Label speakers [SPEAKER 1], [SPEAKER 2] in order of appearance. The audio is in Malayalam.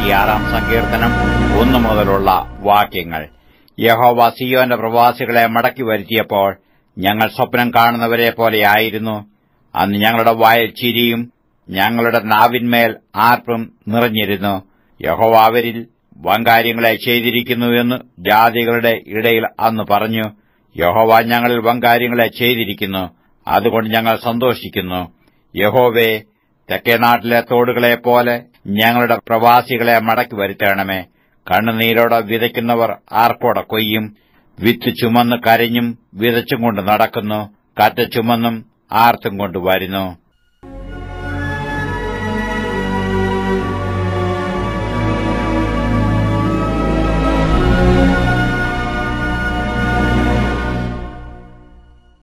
[SPEAKER 1] അറുപത്തിയാറാം സങ്കീർത്തനം ഒന്നു മുതലുള്ള വാക്യങ്ങൾ യഹോവ സിയോന്റെ പ്രവാസികളെ മടക്കി വരുത്തിയപ്പോൾ ഞങ്ങൾ സ്വപ്നം കാണുന്നവരെ പോലെയായിരുന്നു അന്ന് ഞങ്ങളുടെ വായിൽ ചിരിയും ഞങ്ങളുടെ നാവിന്മേൽ ആർപ്പും നിറഞ്ഞിരുന്നു യഹോവ അവരിൽ വൻകാര്യങ്ങളെ ചെയ്തിരിക്കുന്നുവെന്ന് ജാതികളുടെ ഇടയിൽ അന്ന് പറഞ്ഞു യഹോവ ഞങ്ങളിൽ വൻകാര്യങ്ങളെ ചെയ്തിരിക്കുന്നു അതുകൊണ്ട് ഞങ്ങൾ സന്തോഷിക്കുന്നു യഹോവേ തെക്കേ നാട്ടിലെ തോടുകളെപ്പോലെ ഞങ്ങളുടെ പ്രവാസികളെ മടക്കി വരുത്തണമേ കണ്ണുനീരോടെ വിതയ്ക്കുന്നവർ ആർപ്പോടെ കൊയ്യും വിത്ത് ചുമന്ന് കരഞ്ഞും വിതച്ചും കൊണ്ട് നടക്കുന്നു കറ്റ ചുമന്നും ആർത്തും കൊണ്ട് വരുന്നു